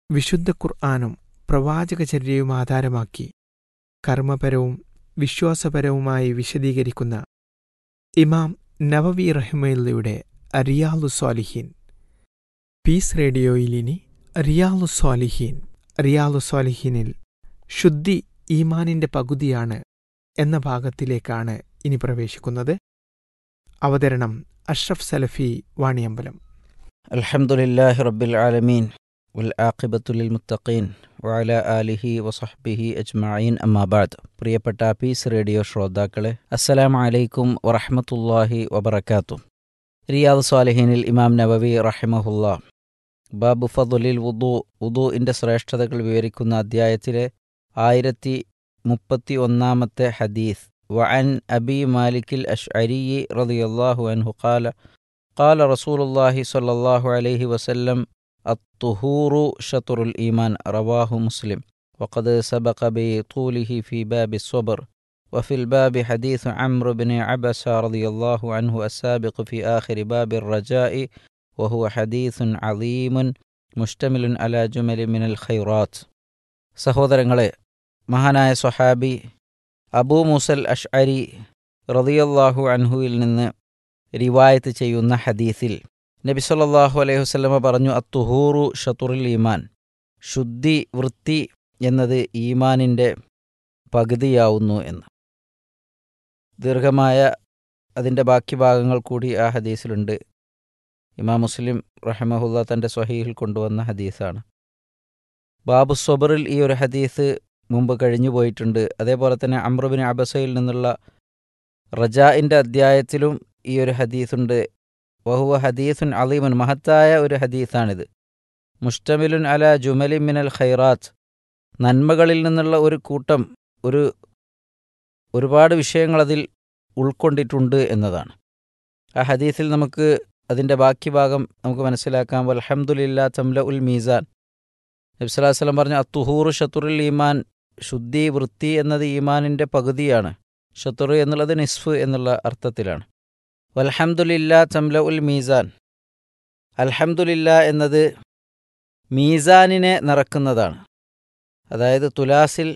വിശുദ്ധ ഖുർആാനും പ്രവാചകചര്യയും ആധാരമാക്കി കർമ്മപരവും വിശ്വാസപരവുമായി വിശദീകരിക്കുന്ന ഇമാം നവവി റഹ്മയുടെ റിയാലു സ്വാലിഹീൻ പീസ് റേഡിയോയിൽ ഇനി റിയാലു സ്വാലിഹീൻ റിയാലു സ്വാലിഹീനിൽ ശുദ്ധി ഈമാനിന്റെ പകുതിയാണ് എന്ന ഭാഗത്തിലേക്കാണ് ഇനി പ്രവേശിക്കുന്നത് അവതരണം അഷ്റഫ് സലഫി വാണിയമ്പലം الحمد لله رب العالمين والعاقبة للمتقين وعلى ആലിഹി വസഹ്ബിഹി അജ്മഈൻ അമ്മാ ബാദ് പ്രിയപ്പെട്ട പീസ് റേഡിയോ ശ്രോതാക്കളെ അസ്സലാമു അലൈക്കും വറഹ്മത്തുള്ളാഹി വബറകാതുഹു റിയാദ് സ്വാലിഹീനിൽ ഇമാം നവവി റഹിമഹുല്ലാ ബാബു ഫضലിൽ വുദു വുദുഇൻ്റെ ശ്രേഷ്ഠതകൾ വിവരിക്കുന്ന അധ്യായത്തിലെ ആയിരത്തി മുപ്പത്തി ഒന്നാമത്തെ ഹദീസ് വഅൻ അബി മാലിക്കിൽ അഷ്അരി റളിയല്ലാഹു അൻഹു ഖാല قال رسول الله صلى الله عليه وسلم الطهور شطر الإيمان رواه مسلم وقد سبق بطوله في باب الصبر وفي الباب حديث عمرو بن عبس رضي الله عنه السابق في آخر باب الرجاء وهو حديث عظيم മുഷ്തമിൽ അല ജുമലി മിനൽ ഖൈറാത്ത് സഹോദരങ്ങളെ മഹാനായ സ്വഹാബി അബൂ മുസൽ അഷ്അരി റളിയല്ലാഹു അൻഹുവിൽ നിന്ന് റിവായത്ത് ചെയ്യുന്ന ഹദീസിൽ നബി സല്ലല്ലാഹു അലൈഹി വസല്ലമ പറഞ്ഞു അത്തുഹൂറു ഷത്തുറുൽ ഈമാൻ ശുദ്ധി വൃത്തി എന്നത് ഈമാനിൻ്റെ പകുതിയാവുന്നു എന്ന് ദീർഘമായ അതിൻ്റെ ബാക്കി ഭാഗങ്ങൾ കൂടി ആ ഹദീസിലുണ്ട് ഇമാം മുസ്ലിം റഹമഹുല്ല തൻ്റെ സ്വഹീഹിൽ കൊണ്ടുവന്ന ഹദീസാണ് ബാബു സൊബറിൽ ഈ ഒരു ഹദീസ് മുമ്പ് കഴിഞ്ഞു പോയിട്ടുണ്ട് അതേപോലെ തന്നെ അമ്രുബിൻ അബസയിൽ നിന്നുള്ള റജാഇൻ്റെ അധ്യായത്തിലും ഈ ഒരു ഹദീസുണ്ട് വഹുവ ഹദീസുൻ അലീമുൻ മഹത്തായ ഒരു ഹദീസാണിത് മുഷ്ടമിലുൻ അല ജുമലി മിനൽ ഖൈറാത്ത് നന്മകളിൽ നിന്നുള്ള ഒരു കൂട്ടം ഒരു ഒരുപാട് വിഷയങ്ങൾ അതിൽ ഉൾക്കൊണ്ടിട്ടുണ്ട് എന്നതാണ് ആ ഹദീസിൽ നമുക്ക് അതിൻ്റെ ബാക്കി ഭാഗം നമുക്ക് മനസ്സിലാക്കാം അൽഹംദുലില്ല തംല ഉൽ മീസാൻ നബ്സലാസ്ലം പറഞ്ഞു അത്തുഹൂർ ഷത്തുറുൽ ഈമാൻ ശുദ്ധി വൃത്തി എന്നത് ഈമാനിൻ്റെ പകുതിയാണ് ഷത്തുർ എന്നുള്ളത് നിസ്ഫ് എന്നുള്ള അർത്ഥത്തിലാണ് വൽഹംദുലില്ല തംല ഉൽ മീസാൻ അൽഹംദുലില്ല എന്നത് മീസാനിനെ നിറക്കുന്നതാണ് അതായത് തുലാസിൽ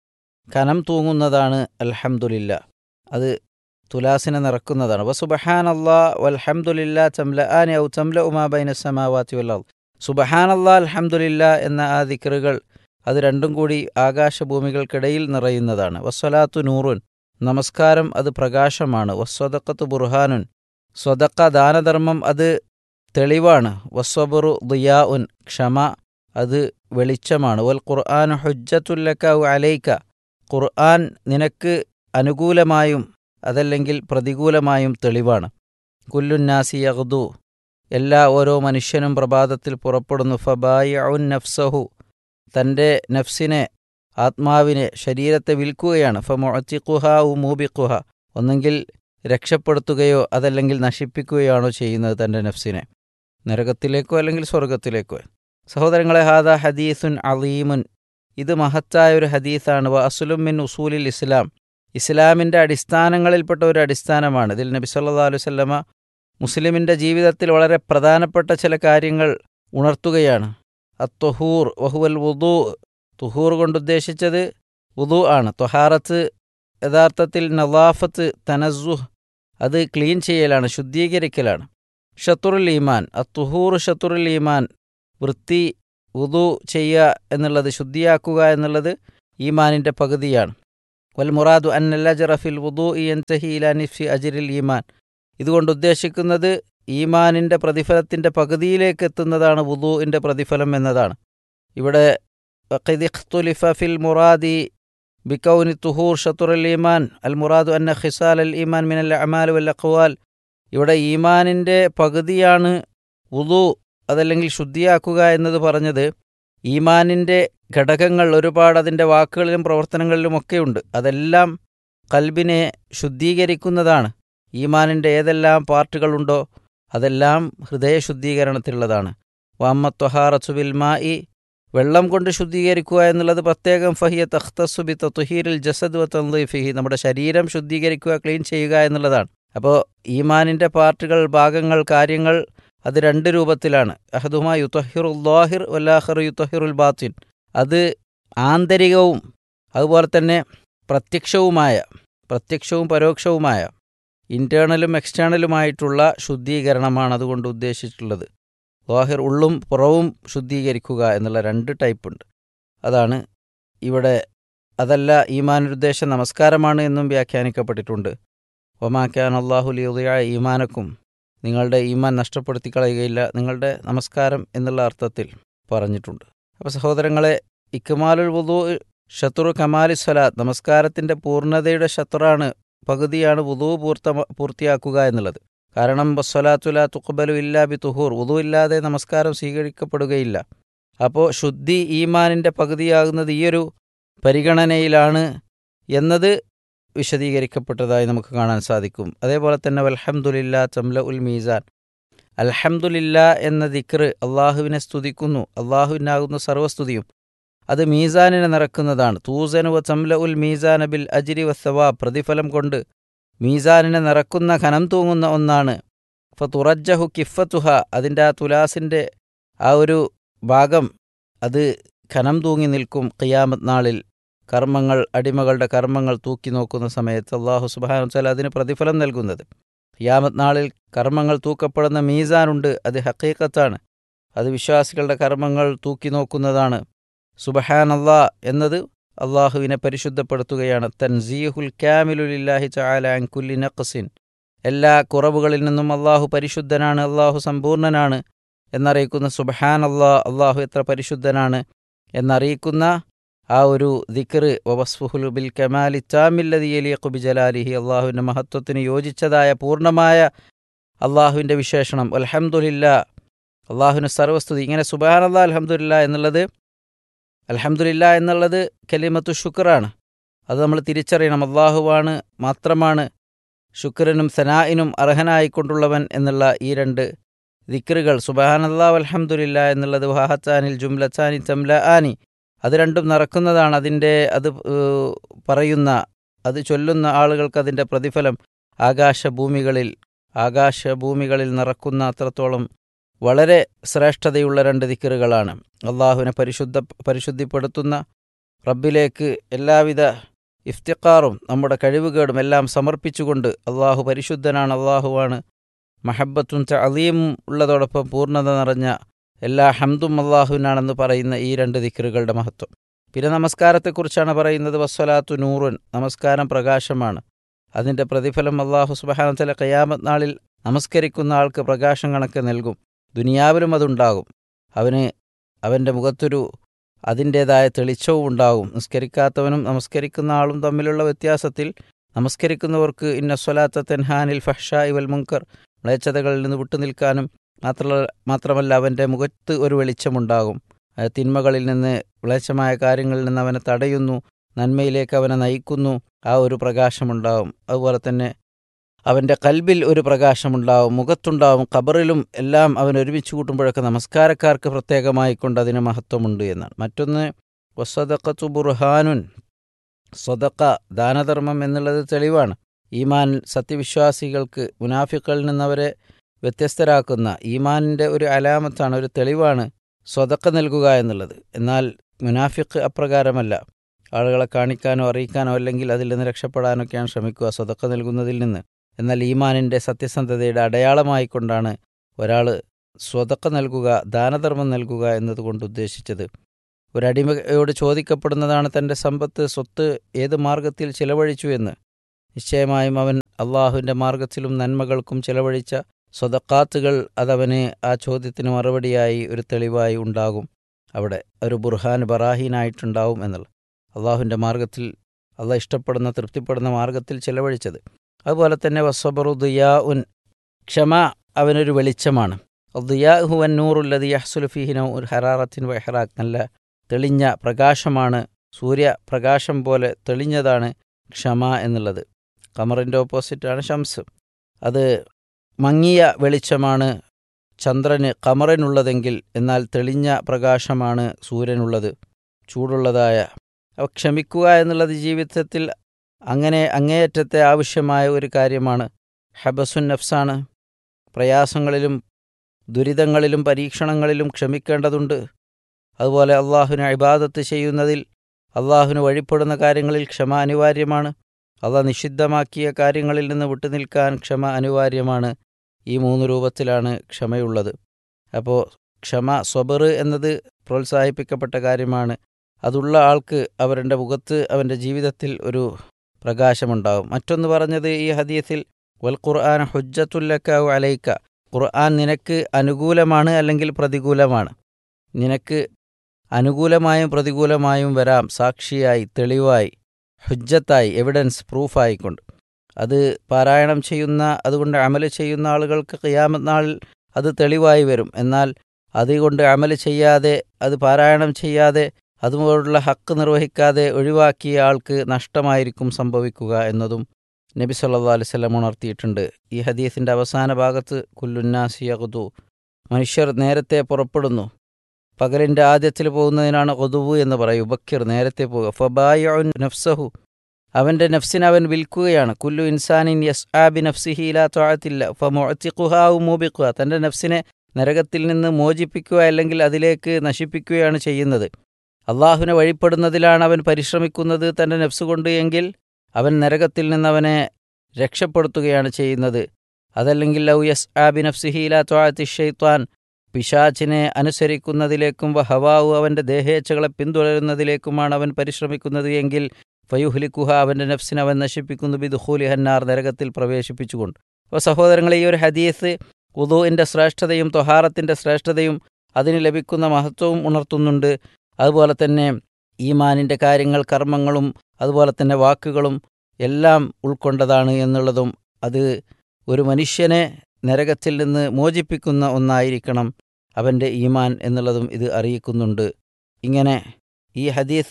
കനം തൂങ്ങുന്നതാണ് അൽഹംദുലില്ല അത് തുലാസിനെ നിറക്കുന്നതാണ് വ സുബഹാൻ അള്ളാ വൽഹംദുലില്ല തംല ആനി ഔ തംല ഉമാബൈന സമാവാത്തി വല്ലാ സുബഹാൻ അള്ളാ അൽഹംദുലില്ല എന്ന ആ ദിക്റുകൾ അത് രണ്ടും കൂടി ആകാശഭൂമികൾക്കിടയിൽ നിറയുന്നതാണ് വസ്വലാത്തു നൂറുൻ നമസ്കാരം അത് പ്രകാശമാണ് വസ്വദക്കത്ത് ബുർഹാനുൻ സ്വതക്ക ദാനധർമ്മം അത് തെളിവാണ് വസ്വബുറു ദിയാഉൻ ക്ഷമ അത് വെളിച്ചമാണ് വൽ ഖുർആൻ ഹുജ്ജത്തുല്ലക്ക അലൈക്ക ഖുർആൻ നിനക്ക് അനുകൂലമായും അതല്ലെങ്കിൽ പ്രതികൂലമായും തെളിവാണ് കുല്ലുന്നാസി യഗ്ദു എല്ലാ ഓരോ മനുഷ്യനും പ്രഭാതത്തിൽ പുറപ്പെടുന്നു ഫബായഉൻ നഫ്സഹു തൻ്റെ നഫ്സിനെ ആത്മാവിനെ ശരീരത്തെ വിൽക്കുകയാണ് ഫമൊത്തിക്കുഹ ഉ മൂബിക്കുഹ ഒന്നെങ്കിൽ രക്ഷപ്പെടുത്തുകയോ അതല്ലെങ്കിൽ നശിപ്പിക്കുകയാണോ ചെയ്യുന്നത് തൻ്റെ നഫ്സിനെ നരകത്തിലേക്കോ അല്ലെങ്കിൽ സ്വർഗത്തിലേക്കോ സഹോദരങ്ങളെ ഹാദ ഹദീസുൻ അലീമുൻ ഇത് മഹത്തായ ഒരു ഹദീസാണ് വ അസുലും മിൻ ഉസൂലിൽ ഇസ്ലാം ഇസ്ലാമിൻ്റെ അടിസ്ഥാനങ്ങളിൽപ്പെട്ട ഒരു അടിസ്ഥാനമാണ് ഇതിൽ നബി സല്ലാ അലുസല്ലമ മുസ്ലിമിൻ്റെ ജീവിതത്തിൽ വളരെ പ്രധാനപ്പെട്ട ചില കാര്യങ്ങൾ ഉണർത്തുകയാണ് അത്തൊഹൂർ വഹുവൽ വുദു തുഹൂർ കൊണ്ടുദ്ദേശിച്ചത് വുദു ആണ് തൊഹാറത്ത് യഥാർത്ഥത്തിൽ നവാഫത്ത് തനസുഹ് അത് ക്ലീൻ ചെയ്യലാണ് ശുദ്ധീകരിക്കലാണ് ഷത്തുറുൽ ഈമാൻ അത്തുഹൂർ ഷത്തുറുൽ ഈമാൻ വൃത്തി വുദു ചെയ്യുക എന്നുള്ളത് ശുദ്ധിയാക്കുക എന്നുള്ളത് ഈമാനിൻ്റെ പകുതിയാണ് വൽ മുറാദു അന്നല്ലജറഫിൽ വുദു ഇയൻതഹി ഇലാ നിഫ്സി അജിരിൽ ഈമാൻ ഇതുകൊണ്ട് ഉദ്ദേശിക്കുന്നത് ഈമാനിൻ്റെ പ്രതിഫലത്തിൻ്റെ പകുതിയിലേക്ക് എത്തുന്നതാണ് വുദുവിൻ്റെ പ്രതിഫലം എന്നതാണ് ഇവിടെ وقد اختلف في المراد بكون الطهور شطر الإيمان المراد أن خصال الإيمان من الأعمال والأقوال ഇവിടെ ഈമാനിൻ്റെ പകുതിയാണ് ഉദു അതല്ലെങ്കിൽ ശുദ്ധിയാക്കുക എന്നത് പറഞ്ഞത് ഈമാനിൻ്റെ ഘടകങ്ങൾ ഒരുപാട് അതിൻ്റെ വാക്കുകളിലും പ്രവർത്തനങ്ങളിലുമൊക്കെയുണ്ട് അതെല്ലാം കൽബിനെ ശുദ്ധീകരിക്കുന്നതാണ് ഈമാനിൻ്റെ ഏതെല്ലാം പാർട്ടുകളുണ്ടോ അതെല്ലാം ഹൃദയ ശുദ്ധീകരണത്തിലുള്ളതാണ് വാമ്മത്വഹാറസുബിൽ മാ ഇ വെള്ളം കൊണ്ട് ശുദ്ധീകരിക്കുക എന്നുള്ളത് പ്രത്യേകം ഫഹിയ തഖ്തസുബി തത്തുഹീരിൽ ജസദ് വ തൻദീഫിഹി നമ്മുടെ ശരീരം ശുദ്ധീകരിക്കുക ക്ലീൻ ചെയ്യുക എന്നുള്ളതാണ് അപ്പോൾ ഈമാനിൻ്റെ പാർട്ടുകൾ ഭാഗങ്ങൾ കാര്യങ്ങൾ അത് രണ്ട് രൂപത്തിലാണ് അഹദുമ യുത്തഹിറുല്ലാഹിർ വല്ലാഹർ യുത്തഹിറുൽ ബാത്തിൻ അത് ആന്തരികവും അതുപോലെ തന്നെ പ്രത്യക്ഷവുമായ പ്രത്യക്ഷവും പരോക്ഷവുമായ ഇൻറ്റേർണലും എക്സ്റ്റേണലുമായിട്ടുള്ള ശുദ്ധീകരണമാണ് അതുകൊണ്ട് ഉദ്ദേശിച്ചിട്ടുള്ളത് ലാഹിർ ഉള്ളും പുറവും ശുദ്ധീകരിക്കുക എന്നുള്ള രണ്ട് ടൈപ്പ് ഉണ്ട് അതാണ് ഇവിടെ അതല്ല ഈമാനുദ്ദേശം നമസ്കാരമാണ് എന്നും വ്യാഖ്യാനിക്കപ്പെട്ടിട്ടുണ്ട് ഒമാക്കാൻ അള്ളാഹുലിയ ഈമാനക്കും നിങ്ങളുടെ ഈമാൻ നഷ്ടപ്പെടുത്തി കളയുകയില്ല നിങ്ങളുടെ നമസ്കാരം എന്നുള്ള അർത്ഥത്തിൽ പറഞ്ഞിട്ടുണ്ട് അപ്പോൾ സഹോദരങ്ങളെ ഇക്മാലുൽ വുദു ഷത്തുറു കമാലി സ്വലാത്ത് നമസ്കാരത്തിൻ്റെ പൂർണ്ണതയുടെ ഷത്തുറാണ് പകുതിയാണ് വുദു പൂർത്ത പൂർത്തിയാക്കുക എന്നുള്ളത് കാരണം ബസ്വലാത്തുല തുഖബലു ഇല്ലാ ബി തുഹൂർ വുദു ഇല്ലാതെ നമസ്കാരം സ്വീകരിക്കപ്പെടുകയില്ല അപ്പോൾ ശുദ്ധി ഈമാനിൻ്റെ പകുതിയാകുന്നത് ഈയൊരു പരിഗണനയിലാണ് എന്നത് വിശദീകരിക്കപ്പെട്ടതായി നമുക്ക് കാണാൻ സാധിക്കും അതേപോലെ തന്നെ അൽഹംദുലില്ല ചംല ഉൽ മീസാൻ അൽഹംദുലില്ല എന്ന ദിക്ർ അള്ളാഹുവിനെ സ്തുതിക്കുന്നു അള്ളാഹുവിനാകുന്ന സർവസ്തുതിയും അത് മീസാനിനെ നിറക്കുന്നതാണ് തൂസനു വ ചംല ഉൽ മീസാന ബിൽ അജിരി വസ്സവാ പ്രതിഫലം കൊണ്ട് മീസാനിനെ നിറക്കുന്ന ഖനം തൂങ്ങുന്ന ഒന്നാണ് ഫ തുറജ്ജഹു കിഫത്തുഹ അതിൻ്റെ ആ തുലാസിൻ്റെ ആ ഒരു ഭാഗം അത് ഖനം തൂങ്ങി നിൽക്കും ഖിയാമത്ത് നാളിൽ കർമ്മങ്ങൾ അടിമകളുടെ കർമ്മങ്ങൾ തൂക്കി നോക്കുന്ന സമയത്ത് അള്ളാഹു സുബാനു വച്ചാൽ അതിന് പ്രതിഫലം നൽകുന്നത് ഖിയാമത്ത് നാളിൽ കർമ്മങ്ങൾ തൂക്കപ്പെടുന്ന മീസാനുണ്ട് അത് ഹക്കീക്കത്താണ് അത് വിശ്വാസികളുടെ കർമ്മങ്ങൾ തൂക്കി നോക്കുന്നതാണ് സുബഹാൻ അള്ളാ എന്നത് അള്ളാഹുവിനെ പരിശുദ്ധപ്പെടുത്തുകയാണ് തൻസീഹുൽ ക്യാമിലുലില്ലാഹി ചാല അൻകുല്ലി നഖസിൻ എല്ലാ കുറവുകളിൽ നിന്നും അള്ളാഹു പരിശുദ്ധനാണ് അള്ളാഹു സമ്പൂർണ്ണനാണ് എന്നറിയിക്കുന്ന സുബഹാൻ അള്ളാ അള്ളാഹു എത്ര പരിശുദ്ധനാണ് എന്നറിയിക്കുന്ന ആ ഒരു ദിക്ർ വസ്ഫുഹുൽ ബിൽ കമാലി താമില്ലതി അലിയഖു ബി ജലാലിഹി അള്ളാഹുവിൻ്റെ മഹത്വത്തിന് യോജിച്ചതായ പൂർണ്ണമായ അള്ളാഹുവിൻ്റെ വിശേഷണം അൽഹംദുലില്ല അള്ളാഹുവിന് സർവസ്തുതി ഇങ്ങനെ സുബഹാൻ അള്ളാഹ് അൽഹംദുലില്ല എന്നുള്ളത് അൽഹംദുലില്ല എന്നുള്ളത് കലിമത്തു ശുക്റാണ് അത് നമ്മൾ തിരിച്ചറിയണം അള്ളാഹുവാണ് മാത്രമാണ് ശുക്രനും സനായിനും അർഹനായിക്കൊണ്ടുള്ളവൻ എന്നുള്ള ഈ രണ്ട് ദിക്റുകൾ സുബഹാനല്ലാ അൽഹംദുലില്ല എന്നുള്ളത് വഹാത്താനിൽ ജുംലത്താനി തംല ആനി അത് രണ്ടും നടക്കുന്നതാണ് അതിൻ്റെ അത് പറയുന്ന അത് ചൊല്ലുന്ന ആളുകൾക്ക് അതിൻ്റെ പ്രതിഫലം ആകാശഭൂമികളിൽ ആകാശഭൂമികളിൽ നിറക്കുന്ന അത്രത്തോളം വളരെ ശ്രേഷ്ഠതയുള്ള രണ്ട് ദിക്കറുകളാണ് അള്ളാഹുവിനെ പരിശുദ്ധ പരിശുദ്ധിപ്പെടുത്തുന്ന റബ്ബിലേക്ക് എല്ലാവിധ ഇഫ്തിഖാറും നമ്മുടെ കഴിവുകേടും എല്ലാം സമർപ്പിച്ചുകൊണ്ട് അള്ളാഹു പരിശുദ്ധനാണ് അള്ളാഹുവാണ് മഹബത്തും അലീമും ഉള്ളതോടൊപ്പം പൂർണ്ണത നിറഞ്ഞ എല്ലാ ഹംദും അള്ളാഹുവിനാണെന്ന് പറയുന്ന ഈ രണ്ട് ദിക്കറുകളുടെ മഹത്വം പിന്നെ നമസ്കാരത്തെക്കുറിച്ചാണ് പറയുന്നത് വസ്വലാത്തു നൂറുൻ നമസ്കാരം പ്രകാശമാണ് അതിൻ്റെ പ്രതിഫലം അള്ളാഹു സുബഹാന ചില കയാമത് നാളിൽ നമസ്കരിക്കുന്ന ആൾക്ക് പ്രകാശം കണക്ക് നൽകും ദുനിയാവിലും അതുണ്ടാകും അവന് അവൻ്റെ മുഖത്തൊരു അതിൻ്റേതായ തെളിച്ചവും ഉണ്ടാകും നിസ്കരിക്കാത്തവനും നമസ്കരിക്കുന്ന ആളും തമ്മിലുള്ള വ്യത്യാസത്തിൽ നമസ്കരിക്കുന്നവർക്ക് ഇന്ന സ്വലാത്ത തെൻഹാനിൽ ഫഹ്ഷ ഇവൽ മുങ്കർ മ്ലേച്ഛതകളിൽ നിന്ന് വിട്ടുനിൽക്കാനും മാത്രമല്ല മാത്രമല്ല അവൻ്റെ മുഖത്ത് ഒരു വെളിച്ചമുണ്ടാകും തിന്മകളിൽ നിന്ന് വിളച്ചമായ കാര്യങ്ങളിൽ നിന്ന് അവനെ തടയുന്നു നന്മയിലേക്ക് അവനെ നയിക്കുന്നു ആ ഒരു പ്രകാശമുണ്ടാവും അതുപോലെ തന്നെ അവൻ്റെ കൽബിൽ ഒരു പ്രകാശമുണ്ടാവും മുഖത്തുണ്ടാവും ഖബറിലും എല്ലാം അവൻ ഒരുമിച്ച് കൂട്ടുമ്പോഴൊക്കെ നമസ്കാരക്കാർക്ക് പ്രത്യേകമായി കൊണ്ട് അതിന് മഹത്വമുണ്ട് എന്നാണ് മറ്റൊന്ന് വസ്വദക്കത്തു ബുർഹാനുൻ സ്വതക്ക ദാനധർമ്മം എന്നുള്ളത് തെളിവാണ് ഈമാൻ സത്യവിശ്വാസികൾക്ക് മുനാഫിക്കളിൽ നിന്നവരെ വ്യത്യസ്തരാക്കുന്ന ഈമാനിൻ്റെ ഒരു അലാമത്താണ് ഒരു തെളിവാണ് സ്വതക്ക നൽകുക എന്നുള്ളത് എന്നാൽ മുനാഫിക്ക് അപ്രകാരമല്ല ആളുകളെ കാണിക്കാനോ അറിയിക്കാനോ അല്ലെങ്കിൽ അതിൽ നിന്ന് രക്ഷപ്പെടാനൊക്കെയാണ് ശ്രമിക്കുക സ്വതക്ക നൽകുന്നതിൽ നിന്ന് എന്നാൽ ഈമാനിൻ്റെ സത്യസന്ധതയുടെ അടയാളമായിക്കൊണ്ടാണ് ഒരാൾ സ്വതക്ക നൽകുക ദാനധർമ്മം നൽകുക എന്നതുകൊണ്ട് ഉദ്ദേശിച്ചത് ഒരടിമയോട് ചോദിക്കപ്പെടുന്നതാണ് തൻ്റെ സമ്പത്ത് സ്വത്ത് ഏത് മാർഗത്തിൽ ചിലവഴിച്ചു എന്ന് നിശ്ചയമായും അവൻ അള്ളാഹുവിൻ്റെ മാർഗത്തിലും നന്മകൾക്കും ചിലവഴിച്ച സ്വതക്കാത്തുകൾ അതവന് ആ ചോദ്യത്തിന് മറുപടിയായി ഒരു തെളിവായി ഉണ്ടാകും അവിടെ ഒരു ബുർഹാൻ ബറാഹീനായിട്ടുണ്ടാവും എന്നുള്ള അള്ളാഹുവിൻ്റെ മാർഗത്തിൽ അള്ളാഹ് ഇഷ്ടപ്പെടുന്ന തൃപ്തിപ്പെടുന്ന മാർഗത്തിൽ ചിലവഴിച്ചത് അതുപോലെ തന്നെ വസ്വബറു ദുയാ ഉൻ ക്ഷമ അവനൊരു വെളിച്ചമാണ് ദുയാ ഹുവൻ നൂറുല്ലതി യഹ്സുലുഫിഹിനോ ഒരു ഹറാറത്തിൻ വഹറാഖ് നല്ല തെളിഞ്ഞ പ്രകാശമാണ് സൂര്യപ്രകാശം പോലെ തെളിഞ്ഞതാണ് ക്ഷമ എന്നുള്ളത് കമറിൻ്റെ ഓപ്പോസിറ്റാണ് ഷംസ് അത് മങ്ങിയ വെളിച്ചമാണ് ചന്ദ്രന് കമറിനുള്ളതെങ്കിൽ എന്നാൽ തെളിഞ്ഞ പ്രകാശമാണ് സൂര്യനുള്ളത് ചൂടുള്ളതായ അവ ക്ഷമിക്കുക എന്നുള്ളത് ജീവിതത്തിൽ അങ്ങനെ അങ്ങേയറ്റത്തെ ആവശ്യമായ ഒരു കാര്യമാണ് ഹബസുൻ നഫ്സാണ് പ്രയാസങ്ങളിലും ദുരിതങ്ങളിലും പരീക്ഷണങ്ങളിലും ക്ഷമിക്കേണ്ടതുണ്ട് അതുപോലെ അള്ളാഹുവിനെ ഇബാദത്ത് ചെയ്യുന്നതിൽ അള്ളാഹുവിന് വഴിപ്പെടുന്ന കാര്യങ്ങളിൽ ക്ഷമ അനിവാര്യമാണ് അള്ളാഹ് നിഷിദ്ധമാക്കിയ കാര്യങ്ങളിൽ നിന്ന് വിട്ടുനിൽക്കാൻ ക്ഷമ അനിവാര്യമാണ് ഈ മൂന്ന് രൂപത്തിലാണ് ക്ഷമയുള്ളത് അപ്പോൾ ക്ഷമ സ്വബർ എന്നത് പ്രോത്സാഹിപ്പിക്കപ്പെട്ട കാര്യമാണ് അതുള്ള ആൾക്ക് അവരുടെ മുഖത്ത് അവൻ്റെ ജീവിതത്തിൽ ഒരു പ്രകാശമുണ്ടാകും മറ്റൊന്ന് പറഞ്ഞത് ഈ ഹദീസിൽ വൽ ഖുർആൻ ഹുജ്ജത്തുല്ലക്കാവു അലൈക്ക ഖുർആൻ നിനക്ക് അനുകൂലമാണ് അല്ലെങ്കിൽ പ്രതികൂലമാണ് നിനക്ക് അനുകൂലമായും പ്രതികൂലമായും വരാം സാക്ഷിയായി തെളിവായി ഹുജ്ജത്തായി എവിഡൻസ് പ്രൂഫായിക്കൊണ്ട് അത് പാരായണം ചെയ്യുന്ന അതുകൊണ്ട് അമല് ചെയ്യുന്ന ആളുകൾക്ക് ഖിയാമത്ത് നാളിൽ അത് തെളിവായി വരും എന്നാൽ അതുകൊണ്ട് അമല് ചെയ്യാതെ അത് പാരായണം ചെയ്യാതെ അതുപോലുള്ള ഹക്ക് നിർവഹിക്കാതെ ഒഴിവാക്കിയ ആൾക്ക് നഷ്ടമായിരിക്കും സംഭവിക്കുക എന്നതും നബി സല്ലാ അലിസ്ലം ഉണർത്തിയിട്ടുണ്ട് ഈ ഹദീസിൻ്റെ അവസാന ഭാഗത്ത് കുല്ലുന്നാസിയകുതു മനുഷ്യർ നേരത്തെ പുറപ്പെടുന്നു പകലിൻ്റെ ആദ്യത്തിൽ പോകുന്നതിനാണ് കൊതുവു എന്ന് പറയൂ ബക്കീർ നേരത്തെ പോകുക ഫബായുൻ നഫ്സഹു അവൻ്റെ നഫ്സിനെ അവൻ വിൽക്കുകയാണ് കുല്ലു ഇൻസാനിൻ യസ് ആബി നഫ്സിഹീല ത്വാഴത്തില്ല ഫമൊത്തിഖുഹാവു മോബിക്കുക തൻ്റെ നഫ്സിനെ നരകത്തിൽ നിന്ന് മോചിപ്പിക്കുക അല്ലെങ്കിൽ അതിലേക്ക് നശിപ്പിക്കുകയാണ് ചെയ്യുന്നത് അള്ളാഹുവിനെ വഴിപ്പെടുന്നതിലാണ് അവൻ പരിശ്രമിക്കുന്നത് തൻ്റെ നഫ്സ് കൊണ്ട് എങ്കിൽ അവൻ നരകത്തിൽ നിന്ന് അവനെ രക്ഷപ്പെടുത്തുകയാണ് ചെയ്യുന്നത് അതല്ലെങ്കിൽ ലൗ യസ് ആബി നഫ്സിഹീല ത്വാഴത്തി ഷെയ്ത്വാൻ പിശാച്ചിനെ അനുസരിക്കുന്നതിലേക്കും വഹവാവു അവൻ്റെ ദേഹേച്ഛകളെ പിന്തുടരുന്നതിലേക്കുമാണ് അവൻ പരിശ്രമിക്കുന്നത് എങ്കിൽ ഫയുഹ്ലിക്കുഹ അവൻ്റെ നഫ്സിനെ അവൻ നശിപ്പിക്കുന്നു ബിദുഹൂലി ഹന്നാർ നരകത്തിൽ പ്രവേശിപ്പിച്ചുകൊണ്ട് അപ്പോൾ സഹോദരങ്ങളെ ഈ ഒരു ഹദീസ് ഉദുവിൻ്റെ ശ്രേഷ്ഠതയും തൊഹാറത്തിൻ്റെ ശ്രേഷ്ഠതയും അതിന് ലഭിക്കുന്ന മഹത്വവും ഉണർത്തുന്നുണ്ട് അതുപോലെ തന്നെ ഈമാനിൻ്റെ കാര്യങ്ങൾ കർമ്മങ്ങളും അതുപോലെ തന്നെ വാക്കുകളും എല്ലാം ഉൾക്കൊണ്ടതാണ് എന്നുള്ളതും അത് ഒരു മനുഷ്യനെ നരകത്തിൽ നിന്ന് മോചിപ്പിക്കുന്ന ഒന്നായിരിക്കണം അവൻ്റെ ഈമാൻ എന്നുള്ളതും ഇത് അറിയിക്കുന്നുണ്ട് ഇങ്ങനെ ഈ ഹദീസ്